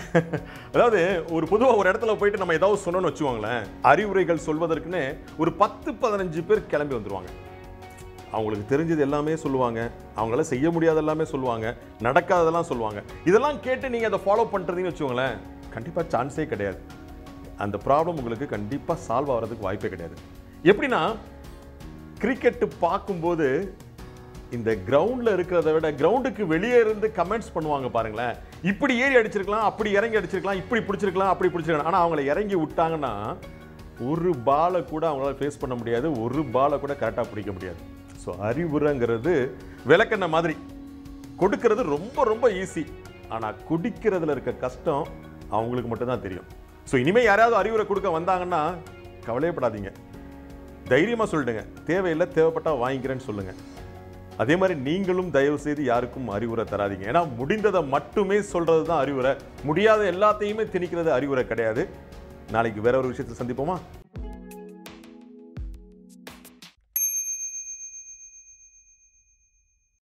அதாவது ஒரு பொதுவாக ஒரு இடத்துல போயிட்டு நம்ம ஏதாவது சொன்னோம்னு வச்சுக்கோங்களேன் அறிவுரைகள் சொல்வதற்குன்னு ஒரு பத்து பதினஞ்சு பேர் கிளம்பி வந்துருவாங்க அவங்களுக்கு தெரிஞ்சது எல்லாமே சொல்லுவாங்க அவங்களால செய்ய முடியாத எல்லாமே சொல்லுவாங்க நடக்காததெல்லாம் சொல்லுவாங்க இதெல்லாம் கேட்டு நீங்கள் அதை ஃபாலோ பண்ணுறதுன்னு வச்சுக்கோங்களேன் கண்டிப்பாக சான்ஸே கிடையாது அந்த ப்ராப்ளம் உங்களுக்கு கண்டிப்பாக சால்வ் ஆகிறதுக்கு வாய்ப்பே கிடையாது எப்படின்னா கிரிக்கெட்டு பார்க்கும்போது இந்த கிரவுண்டில் இருக்கிறத விட கிரவுண்டுக்கு வெளியே இருந்து கமெண்ட்ஸ் பண்ணுவாங்க பாருங்களேன் இப்படி ஏறி அடிச்சிருக்கலாம் அப்படி இறங்கி அடிச்சிருக்கலாம் இப்படி பிடிச்சிருக்கலாம் அப்படி பிடிச்சிருக்கலாம் ஆனால் அவங்கள இறங்கி விட்டாங்கன்னா ஒரு பாலை கூட அவங்களால ஃபேஸ் பண்ண முடியாது ஒரு பாலை கூட கரெக்டாக பிடிக்க முடியாது ஸோ அறிவுரைங்கிறது விளக்கெண்ண மாதிரி கொடுக்கறது ரொம்ப ரொம்ப ஈஸி ஆனால் குடிக்கிறதுல இருக்க கஷ்டம் அவங்களுக்கு மட்டும்தான் தெரியும் ஸோ இனிமேல் யாராவது அறிவுரை கொடுக்க வந்தாங்கன்னா கவலையப்படாதீங்க தைரியமாக சொல்லிடுங்க தேவையில்லை தேவைப்பட்டா வாங்கிக்கிறேன்னு சொல்லுங்க அதே மாதிரி நீங்களும் தயவு செய்து யாருக்கும் அறிவுரை தராதீங்க ஏன்னா முடிந்ததை மட்டுமே சொல்றது தான் அறிவுரை முடியாத எல்லாத்தையுமே திணிக்கிறது அறிவுரை கிடையாது நாளைக்கு வேற ஒரு விஷயத்தை சந்திப்போமா